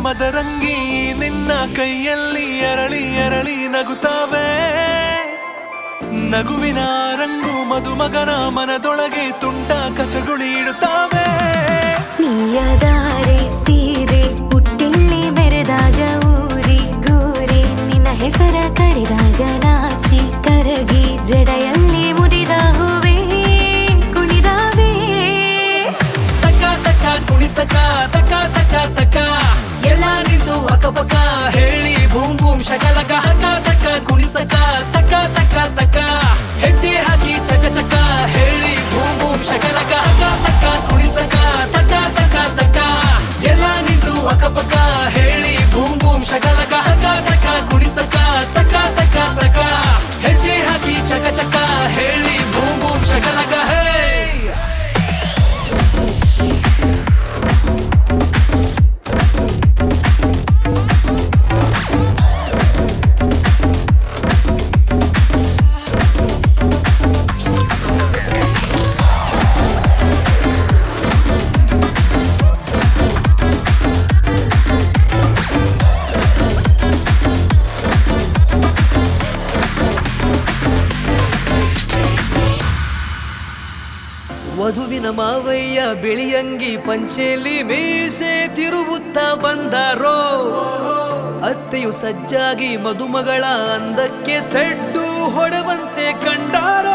ಮದರಂಗಿ ನಿನ್ನ ಕೈಯಲ್ಲಿ ಅರಳಿ ಅರಳಿ ನಗುತ್ತಾವೆ ನಗುವಿನ ರಂಗು ಮದುಮಗನ ಮನದೊಳಗೆ ತುಂಟ ಕಚಗುಳಿ ಇಡುತ್ತಾವೆ ನೀಯದಾರೆ ಸೀರೆ ಹುಟ್ಟಿಲ್ಲಿ ಮೆರೆದಾಗ ಊರಿ ಗೂರಿ ನಿನ್ನ ಹೆಸರ ಕರೆದಾಗ ನಾಚಿ ಕರಗಿ ಜಡೆಯಲ್ಲಿ ಮುಡಿದ ಹೂವೇ ಕುಣಿದಾವೆ ತಕ ತಕ ಕುಣಿಸಕ ತಕ ತಕ ತಕ ಎಲ್ಲ ನಿಂತು ಅಕ್ಕಪಕ್ಕ ಹೇಳಿ ಬೂಮ್ ಬೂಮ್ ಶಕಲಕ ಹಕ ತಕ ಕುಣಿಸಕ ತಕ ತಕ ತಕ ಹೆಜ್ಜೆ ಹಾಕಿ ಚಕ ಚಕ ಹೇಳಿ ಬೂಮ್ ಬೂಮ್ ಶಕಲಕ ಹಕ ತಕ ಕುಣಿಸಕ ತಕ ತಕ ತಕ ಎಲ್ಲ ನಿಂತು ಅಕ್ಕಪಕ್ಕ ಹೇಳಿ ಬೂಮ್ ಬೂಮ್ ಶಕಲಕ ಹಕ ತಕ ಕುಣಿಸಕ ತಕ ತಕ ತಕ ಹೆಜ್ಜೆ ಹಾಕಿ ಚಕ ಚಕ ಹೇಳಿ ಬೂಮ್ ಬೂಮ್ ಶಕಲಕ ಹೇ ವಧುವಿನ ಮಾವಯ್ಯ ಬಿಳಿಯಂಗಿ ಪಂಚೆಯಲ್ಲಿ ಮೀಸೆ ತಿರುಗುತ್ತ ಬಂದಾರೋ ಅತ್ತೆಯು ಸಜ್ಜಾಗಿ ಮದುಮಗಳ ಅಂದಕ್ಕೆ ಸೆಡ್ಡು ಹೊಡೆವಂತೆ ಕಂಡಾರೋ